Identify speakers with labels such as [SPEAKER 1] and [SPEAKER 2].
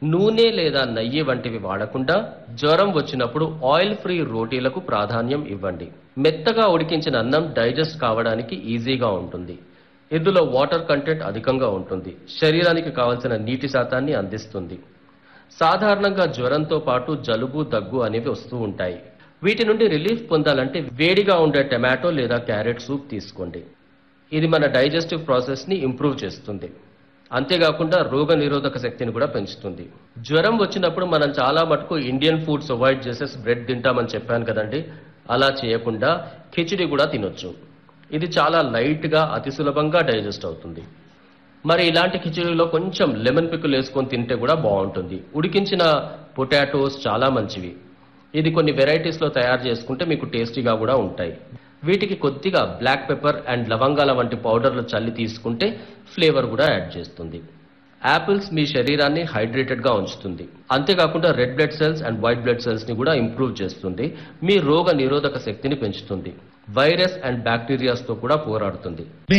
[SPEAKER 1] నూనె లేదా నెయ్యి వంటివి వాడకుండా జ్వరం వచ్చినప్పుడు ఆయిల్ ఫ్రీ రోటీలకు ప్రాధాన్యం ఇవ్వండి మెత్తగా ఉడికించిన అన్నం డైజెస్ట్ కావడానికి ఈజీగా ఉంటుంది ఇందులో వాటర్ కంటెంట్ అధికంగా ఉంటుంది శరీరానికి కావలసిన నీటి శాతాన్ని అందిస్తుంది సాధారణంగా జ్వరంతో పాటు జలుబు దగ్గు అనేవి వస్తూ ఉంటాయి వీటి నుండి రిలీఫ్ పొందాలంటే వేడిగా ఉండే టమాటో లేదా క్యారెట్ సూప్ తీసుకోండి ఇది మన డైజెస్టివ్ ప్రాసెస్ ని ఇంప్రూవ్ చేస్తుంది అంతేకాకుండా రోగ నిరోధక శక్తిని కూడా పెంచుతుంది జ్వరం వచ్చినప్పుడు మనం చాలా మటుకు ఇండియన్ ఫుడ్స్ అవాయిడ్ చేసేసి బ్రెడ్ తింటామని చెప్పాను కదండి అలా చేయకుండా ఖిచిడి కూడా తినొచ్చు ఇది చాలా లైట్ గా అతి సులభంగా డైజెస్ట్ అవుతుంది మరి ఇలాంటి కిచడీలో కొంచెం లెమన్ పిక్కులు వేసుకొని తింటే కూడా బాగుంటుంది ఉడికించిన పొటాటోస్ చాలా మంచివి ఇది కొన్ని వెరైటీస్ లో తయారు చేసుకుంటే మీకు టేస్టీగా కూడా ఉంటాయి వీటికి కొద్దిగా బ్లాక్ పెప్పర్ అండ్ లవంగాల వంటి పౌడర్లు చల్లి తీసుకుంటే ఫ్లేవర్ కూడా యాడ్ చేస్తుంది యాపిల్స్ మీ శరీరాన్ని హైడ్రేటెడ్ గా ఉంచుతుంది అంతేకాకుండా red blood cells and white blood cells ని కూడా ఇంప్రూవ్ చేస్తుంది మీ రోగ నిరోధక శక్తిని పెంచుతుంది వైరస్ అండ్ బ్యాక్టీరియాస్ తో కూడా పోరాడుతుంది